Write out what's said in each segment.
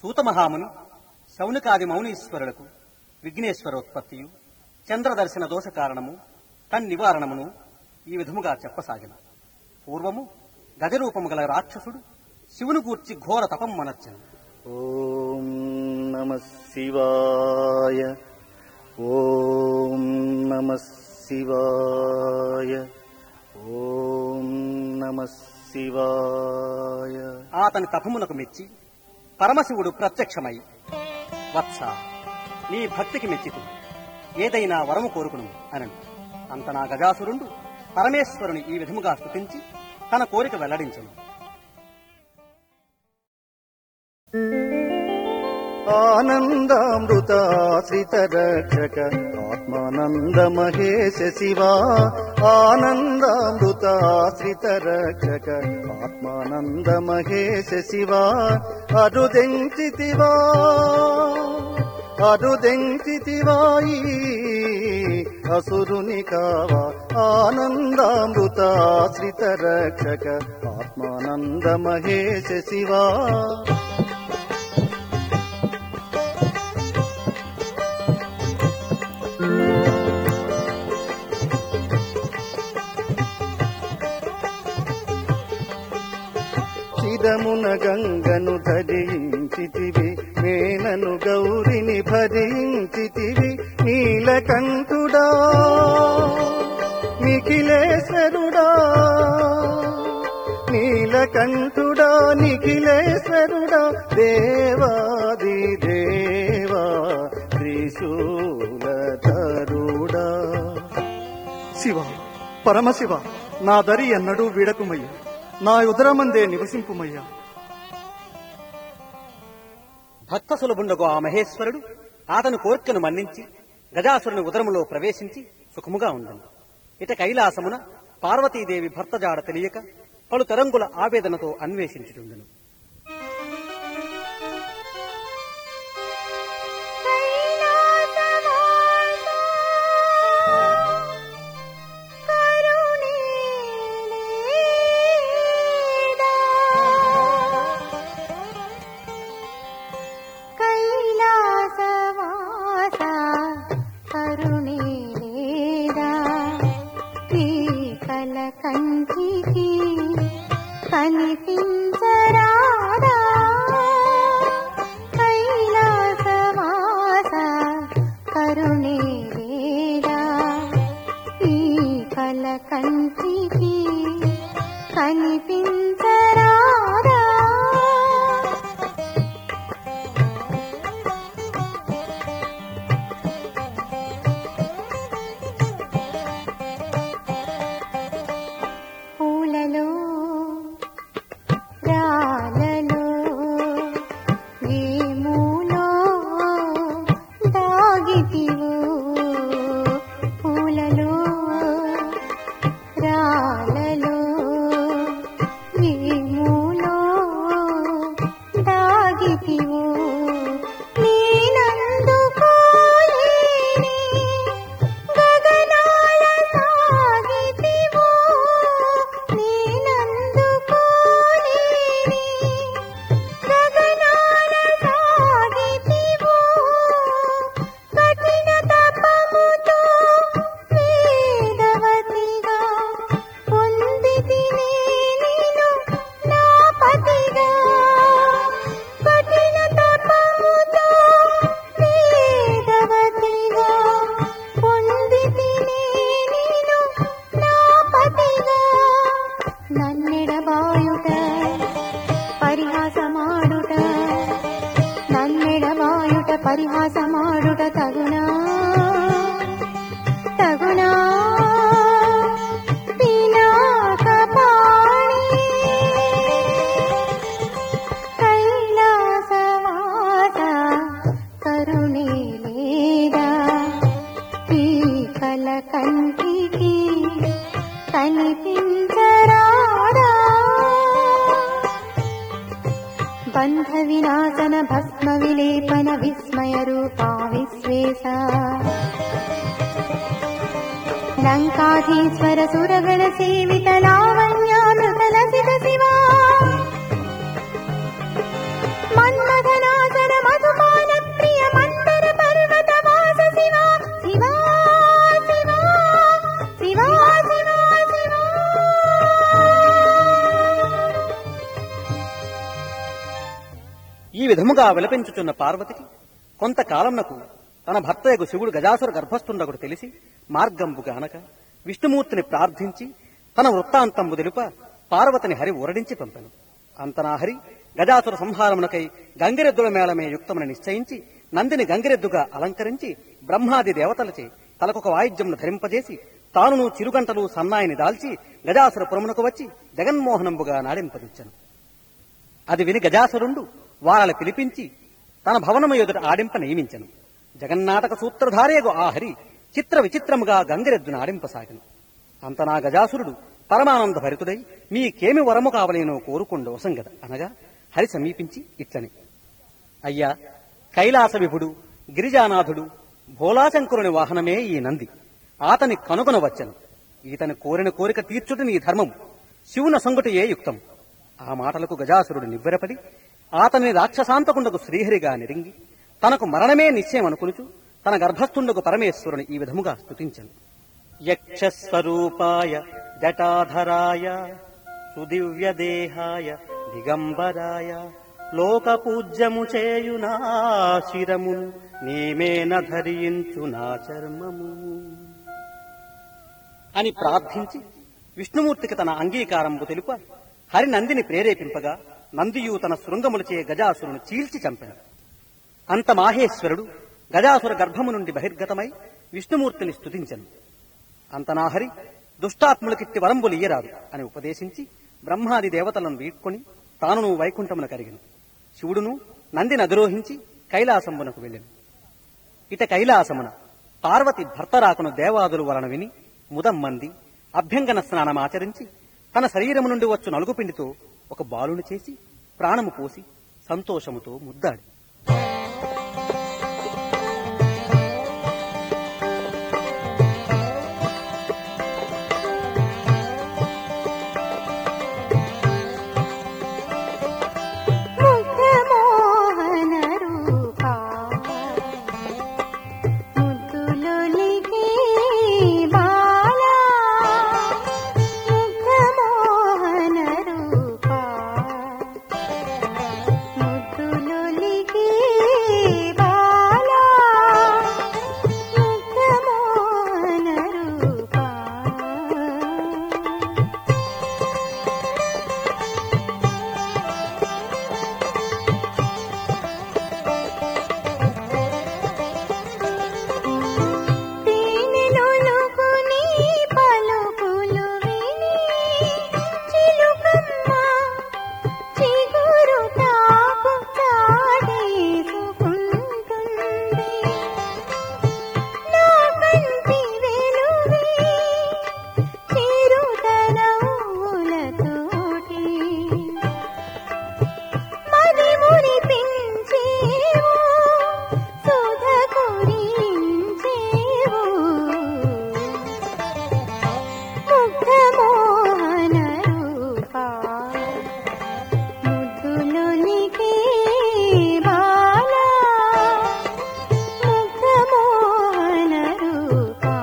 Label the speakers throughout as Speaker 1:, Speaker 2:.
Speaker 1: సూతమహాముని శౌనకాది మౌనీశ్వరులకు విఘ్నేశ్వరోత్పత్తియు చంద్రదర్శన దోష కారణము తన్నివారణమును ఈ విధముగా చెప్పసాగిన పూర్వము గజరూపము గల రాక్షసుడు శివుని గూర్చి ఘోర తపం మనర్చను
Speaker 2: ఓం నమ శివాయ ఓం నమ శివాయ ఓం నమ శివాయ
Speaker 1: అతని తపమునకు మెచ్చి పరమశివుడు ప్రత్యక్షమై వత్స నీ భక్తికి మెచ్చితు ఏదైనా వరము కోరుకును అనను అంత నా గజాసురుండు పరమేశ్వరుని ఈ విధముగా స్తుతించి తన కోరిక వెల్లడించను
Speaker 2: ఆనందామృతాశ్రిత రక్షక ఆత్మానంద మహేశ శివా ఆనందామృతాశ్రిత రక్షక ఆత్మానంద మహేశ శివా అరుదెంచితివా అరుదెంచితివాయి అసురుని కావా ఆనందామృతాశ్రిత రక్షక ఆత్మానంద మహేశ శివా చిరమున గంగను ధరించితివి మేనను గౌరిని భరించితివి నీలకంఠుడా నిఖిలేశ్వరుడా నీలకంఠుడా నిఖిలేశ్వరుడా దేవాది దేవా త్రిశూలధరుడా
Speaker 3: శివ పరమశివ నా దరి ఎన్నడూ వీడకుమయ్యా నా ఉదరమందే నివసింపుమయ్యా
Speaker 1: భక్త సులభుండగు ఆ మహేశ్వరుడు అతని కోరికను మన్నించి గజాసురుని ఉదరములో ప్రవేశించి సుఖముగా ఉండను ఇట కైలాసమున పార్వతీదేవి భర్త జాడ తెలియక పలు తరంగుల ఆవేదనతో అన్వేషించుచుండెను
Speaker 4: కైలాసవాస కరుణేదా ఈ కల కంటికి కనిపించరాదా కైలాసవాస కరుణేదా ఈ కల కంటికి కనిపించరాదా పూలలో రాలలో వేములో దాగితివు పూలలో రాలలో వేములో దాగితివు నేనందుకోలేని గగనాల సాగితివు నేనందుకోలేని గగనాల సాగితివు కఠిన తపముతో వేదవతిగా పొందితినే నేను నా పతిగా కఠిన తపముతో వేదవతిగా పొందితినే నేను నా పతిగా నన్నెడబాయుట పరిహాసమాడుట నన్నెడబాయుట పరిహాసమాడుట తగునా తగునా పినాకపాణి కైలాసవాస కరుణే లేదా ఈ కల కంటికి కనిపించరాదా బంధ వినాశన భస్మ విలేపన విస్మయ రూపా విశ్వేశ లంకాధీశ్వర సురగణ సేవిత లావణ్యామృత లసిత శివా మన్మథనాశ
Speaker 1: ఈ విధముగా విలపించుచున్న పార్వతికి కొంతకాలంనకు తన భర్తయకు శివుడు గజాసుర గర్భస్థుండకుడు తెలిసి మార్గంబు గానక విష్ణుమూర్తిని ప్రార్థించి తన వృత్తాంతంబు తెలుప పార్వతిని హరి ఊరడించి పంపెను అంతనా హరి గజాసుర సంహారమునకై గంగిరెద్దుల మేళమే యుక్తమని నిశ్చయించి నందిని గంగిరెద్దుగా అలంకరించి బ్రహ్మాది దేవతలచే తలకొక వాయిద్యమును ధరింపజేసి తానును చిరుగంటలు సన్నాయిని దాల్చి గజాసుర పురమునకు వచ్చి జగన్మోహనంబుగా నాడింపదించను అది విని గజాసురుండు వాళ్ళని పిలిపించి తన భవనము ఎదుట ఆడింప నియమించను జగన్నాటక సూత్రధారేగు ఆ హరి చిత్ర విచిత్రముగా గంగిరెద్దును ఆడింపసాగను అంతనా గజాసురుడు పరమానంద భరితుడై మీకేమి వరము కావలేనో కోరుకుండు వసంగద అనగా హరి సమీపించి ఇట్లని అయ్యా కైలాస విభుడు గిరిజానాథుడు భోలాశంకరుని వాహనమే ఈ నంది ఆతని కనుగొనవచ్చను ఈతని కోరిన కోరిక తీర్చుట నీ ధర్మము శివున సంగుటియే యుక్తం ఆ మాటలకు గజాసురుడు నివ్వెరపడి ఆతని రాక్షసాంతకుండకు శ్రీహరిగా నిరింగి తనకు మరణమే నిశ్చయం అనుకునుచు తన గర్భస్థుండకు పరమేశ్వరుని ఈ విధముగా స్తుతించను యక్షస్వరూపాయ జటాధరాయ సుదివ్య దేహాయ దిగంబరాయ లోక పూజ్యము చేయునా శిరమును నీమేన ధరించు నా చర్మము అని ప్రార్థించి విష్ణుమూర్తికి తన అంగీకారంబు తెలుప హరి నందిని ప్రేరేపింపగా నందియు తన శృంగములచే గజాసురును చీల్చి చంపెను అంత మాహేశ్వరుడు గజాసుర గర్భము నుండి బహిర్గతమై విష్ణుమూర్తిని స్తుతించను అంతనాహరి దుష్టాత్ములకిట్టి వరంబులు ఇయ్యరాదు అని ఉపదేశించి బ్రహ్మాది దేవతలను వీడ్కొని తానును వైకుంఠమున కరిగను శివుడును నందిని అధిరోహించి కైలాసంబునకు వెళ్ళెను ఇట కైలాసమున పార్వతి భర్త రాకను దేవాదులు వలన విని ముదమ్మంది అభ్యంగన స్నానమాచరించి తన శరీరము నుండి వచ్చు నలుగుపిండితో ఒక బాలుని చేసి ప్రాణము పోసి సంతోషముతో ముద్దాడి
Speaker 4: ముగ్ధమోహన రూపా ముద్దులొలికే బాలా ముగ్ధమోహన రూపా ముద్దులొలికే బాలా ముగ్ధమోహన రూపా తేనెలొలుకు నీ పలుకులు విని చిలుకమ్మ చిగురు తాపు చాడేసుకుంటుంది నా కంటి వెలుగే చిరుతనవులతోటి మది మురిపించేవు సుధ కురించేవు ముగ్ధమోహన రూపా ముద్దులొలికే బాలా ముగ్ధమోహన రూపా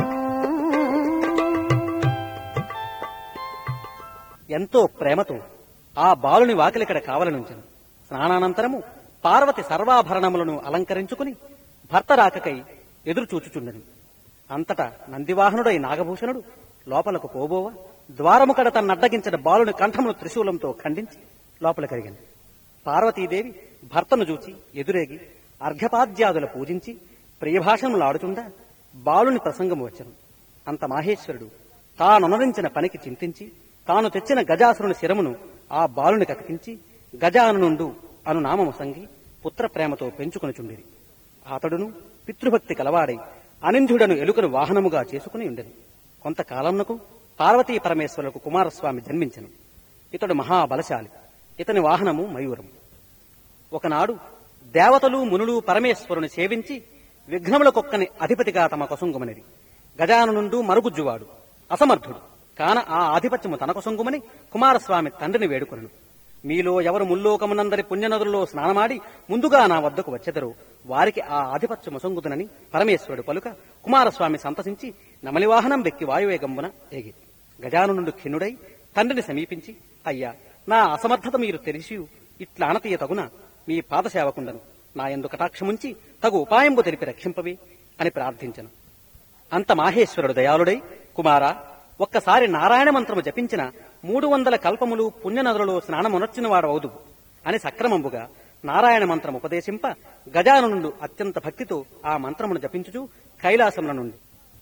Speaker 1: ఎంతో ప్రేమతో ఆ బాలుని వాకిలికడ కావలనుంచెను స్నానానంతరము పార్వతి సర్వాభరణములను అలంకరించుకుని భర్త రాకకై ఎదురు చూచుచుండెను అంతటా నందివాహనుడై నాగభూషణుడు లోపలకు పోబోవ ద్వారము కడ తన్నడ్డగించిన బాలుని కంఠమును త్రిశూలంతో ఖండించి లోపల కరిగింది పార్వతీదేవి భర్తను చూచి ఎదురేగి అర్ఘపాద్యాదుల పూజించి ప్రియభాషణములాడుచుండా బాలుని ప్రసంగము వచ్చను అంత మాహేశ్వరుడు తానొనరించిన పనికి చింతించి తాను తెచ్చిన గజాసురుని శిరమును ఆ బాలుని కతికించి గజానునుండు అను నామము సంగి పుత్ర ప్రేమతో పెంచుకొనుచుండిరి అతడును పితృభక్తి కలవాడై అనింద్యుడను ఎలుకను వాహనముగా చేసుకుని ఉండెను కొంతకాలంనకు పార్వతీ పరమేశ్వరులకు కుమారస్వామి జన్మించెను ఇతడు మహాబలశాలి ఇతని వాహనము మయూరం ఒకనాడు దేవతలు మునులు పరమేశ్వరుని సేవించి విఘ్నములకొక్కని అధిపతిగా తమ కొసంగుమనిది గజానునుండు మరుగుజ్జువాడు అసమర్థుడు కాన ఆ ఆధిపత్యము తన కొసంగుమని కుమారస్వామి తండ్రిని వేడుకొనను మీలో ఎవరు ముల్లోకమునందరి పుణ్యనదుల్లో స్నానమాడి ముందుగా నా వద్దకు వచ్చెదరో వారికి ఆ ఆధిపత్యము సొంగుదనని పరమేశ్వరుడు పలుక కుమారస్వామి సంతసించి నమలివాహనం వెక్కి వాయువేగంబున ఏగి గజానునుండు ఖిన్నుడై తండ్రిని సమీపించి అయ్యా నా అసమర్థత మీరు తెలిసి ఇట్లానతీయ తగున మీ పాదసేవకుండను నా ఎందు కటాక్షముంచి తగు ఉపాయంబు తెలిపి రక్షింపవే అని ప్రార్థించను అంత మాహేశ్వరుడు దయాళుడై కుమారా ఒక్కసారి నారాయణ మంత్రము జపించిన మూడు వందల కల్పములు పుణ్యనదులలో స్నానమునర్చిన వాడవదు అని సక్రమంబుగా నారాయణ మంత్రం ఉపదేశింప గజాననుండు అత్యంత భక్తితో ఆ మంత్రమును జపించుచు కైలాసముల నుండి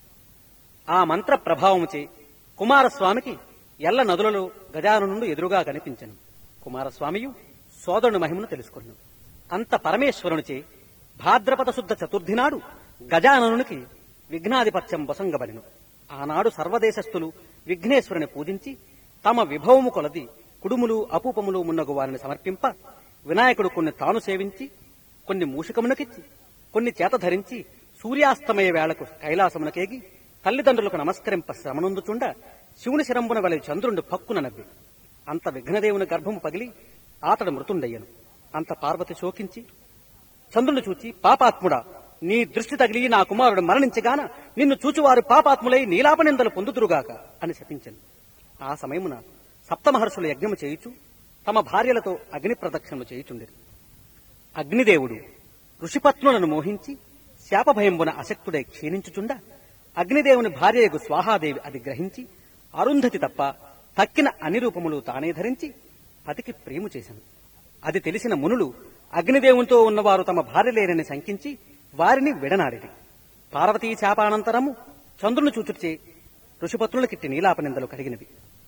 Speaker 1: ఆ మంత్ర ప్రభావముచే కుమారస్వామికి ఎల్ల నదులలో గజాననుండు ఎదురుగా కనిపించను కుమారస్వామియు సోదరుని మహిమను తెలుసుకున్నాడు అంత పరమేశ్వరునిచే భాద్రపద శుద్ధ చతుర్థి నాడు గజాననునికి విఘ్నాధిపత్యం వసంగబడిను ఆనాడు సర్వదేశస్థులు విఘ్నేశ్వరుని పూజించి తమ విభవము కొలది కుడుములు అపూపములు మున్నగు వారిని సమర్పింప వినాయకుడు కొన్ని తాను సేవించి కొన్ని మూషికమునకిచ్చి కొన్ని చేత ధరించి సూర్యాస్తమయ వేళకు కైలాసమునకేగి తల్లిదండ్రులకు నమస్కరింప శ్రమనందుచుండ శివుని శిరంబున వలె చంద్రుండు పక్కున నవ్వి అంత విఘ్నదేవుని గర్భము పగిలి ఆతడు మృతుండయ్యను అంత పార్వతి శోకించి చంద్రుని చూచి పాపాత్ముడా నీ దృష్టి తగిలి నా కుమారుడు మరణించగాన నిన్ను చూచువారు పాపాత్ములై నీలాపనిందలు పొందుతురుగాక అని శపించను ఆ సమయమున సప్తమహర్షుల యజ్ఞము చేయుచు తమ భార్యలతో అగ్ని ప్రదక్షిణలు చేయుచుండిరి అగ్నిదేవుడు ఋషిపత్నులను మోహించి శాపభయంబున అశక్తుడై క్షీణించుచుండ అగ్నిదేవుని భార్యకు స్వాహాదేవి అది గ్రహించి అరుంధతి తప్ప తక్కిన అన్ని రూపములు తానే ధరించి పతికి ప్రేము చేశాను అది తెలిసిన మునులు అగ్నిదేవునితో ఉన్నవారు తమ భార్యలేరని శంకించి వారిని విడనాడిరి పార్వతీ శాపానంతరము చంద్రుని చూచుచే ఋషిపత్నులకిట్టి నీలాపనిందలు కడిగినవి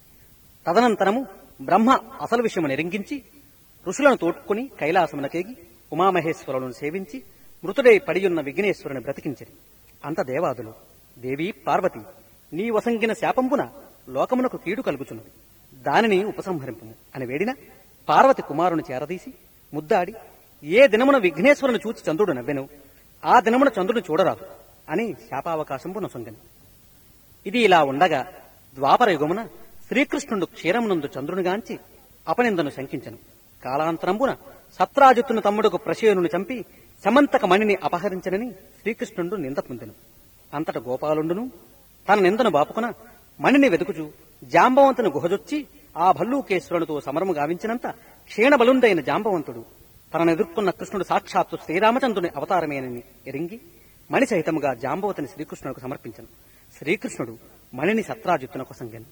Speaker 1: తదనంతరము బ్రహ్మ అసలు విషయము నెరింగించి ఋషులను తోడ్కొని కైలాసమునకేగి ఉమామహేశ్వరులను సేవించి మృతుడై పడియున్న విఘ్నేశ్వరుని బ్రతికించిరి అంత దేవాదులు దేవి పార్వతి నీ వసంగిన శాపంపున లోకమునకు కీడు కలుగుచున్నది దానిని ఉపసంహరింపము అని వేడిన పార్వతి కుమారుని చేరదీసి ముద్దాడి ఏ దినమున విఘ్నేశ్వరుని చూచి చంద్రుడు నవ్వెను ఆ దినమున చంద్రుని చూడరాదు అని శాపావకాశంపు నొసంగను ఇది ఇలా ఉండగా ద్వాపర యుగమున శ్రీకృష్ణుడు క్షీరమునందు చంద్రునిగాంచి అపనిందను శంకించను కాలాంతరంబున సత్రాజిత్తును తమ్ముడుకు ప్రసేనుని చంపి సమంతక మణిని అపహరించనని శ్రీకృష్ణుడు నింద పొందెను అంతట గోపాలుండును తన నిందను బాపుకున మణిని వెతుకుచు జాంబవంతుని గుహజొచ్చి ఆ భల్లూకేశ్వరునితో సమరము గావించినంత క్షీణబలుండైన జాంబవంతుడు తనను ఎదుర్కొన్న కృష్ణుడు సాక్షాత్తు శ్రీరామచంద్రుని అవతారమేనని ఎరింగి మణి సహితముగా జాంబవతిని శ్రీకృష్ణునికి సమర్పించను శ్రీకృష్ణుడు మణిని సత్రాజిత్తునకు సంగను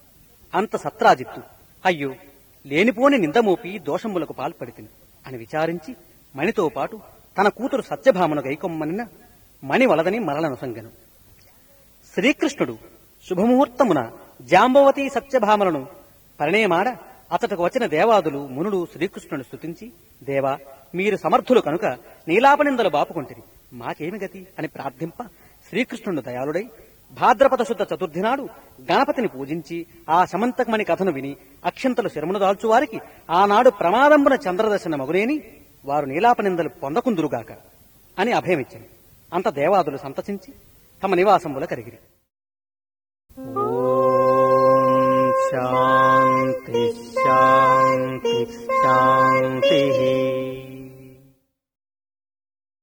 Speaker 1: అంత సత్రాజిత్తు అయ్యో లేనిపోని నిందమోపి దోషములకు పాల్పడితిని అని విచారించి మణితో పాటు తన కూతురు సత్యభామను గైకొమ్మనిన మణి వలదని మరలనొసంగను శ్రీకృష్ణుడు శుభముహూర్తమున జాంబవతి సత్యభామలను పరిణయమాడ అతటకు వచ్చిన దేవాదులు మునులు శ్రీకృష్ణుని స్తుతించి దేవా మీరు సమర్థులు కనుక నీలాపనిందలు బాపుకొంటిరి మాకేమి గతి అని ప్రార్థింప శ్రీకృష్ణుడు దయాళుడై భాద్రపద శుద్ధ చతుర్థి నాడు గణపతిని పూజించి ఆ సమంతకమణి కథను విని అక్షంతలు శరమును దాల్చు వారికి ఆనాడు ప్రమాదంబున చంద్రదర్శన మగునేని వారు నీలాపనిందలు పొందకుందురుగాక అని అభయమిచ్చింది అంత దేవాదులు సంతసించి తమ నివాసంబుల కరిగిరి
Speaker 2: శాంతి శాంతి శాంతి